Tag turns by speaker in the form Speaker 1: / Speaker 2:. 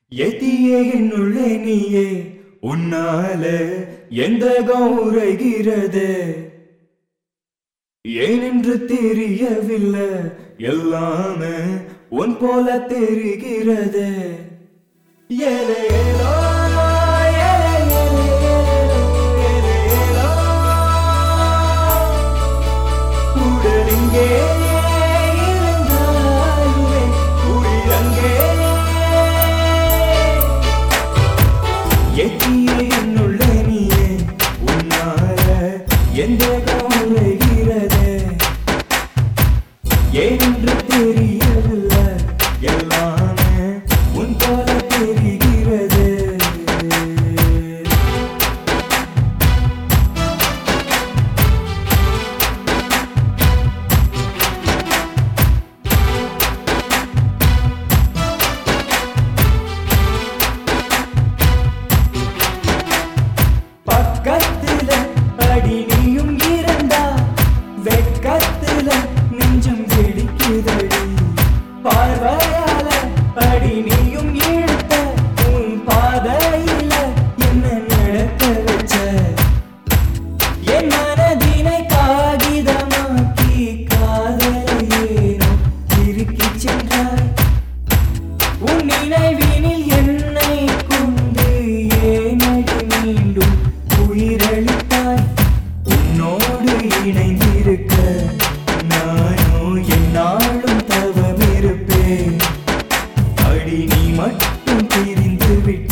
Speaker 1: எதியே என்னுள்ளே நீயே உன்னால எந்த கௌரைகிறது ஏனென்று தெரியவில்லை எல்லாமே உன் போல தெரிகிறது ஏலே ஏலோ, ஏலே ஏலே, ஏலே ஏலோ. உடலிங்கே இருந்தாலுமே உயிரங்கே எட்டியே என்னுள்ள நீயே உன்னால எந்த கவலைகிறது ஏனென்று தெரியவில்லை எல்லாமே உன் போல தெரிகிறது பக்கத்துல அடி நீயும் இருந்தா வெக்கத்துல நெஞ்சம் வெடிக்குதடி பார்வையால அடி நீயும் இழுத்த உன் பாதையில என்ன நடக்க வச்ச என் மனதினை காகிதமாக்கி காதலையேனோ திருக்கிச் சென்றாய் உன் நினைவினில் என்னை கொண்டு ஏனடி மீண்டும் உயிரளித்தாய் உன்னோடு இணைந்திருக்க நானோ என்னாலும் தவமிருப்பேன் அடி நீ மட்டும் பிரிந்து விட்ட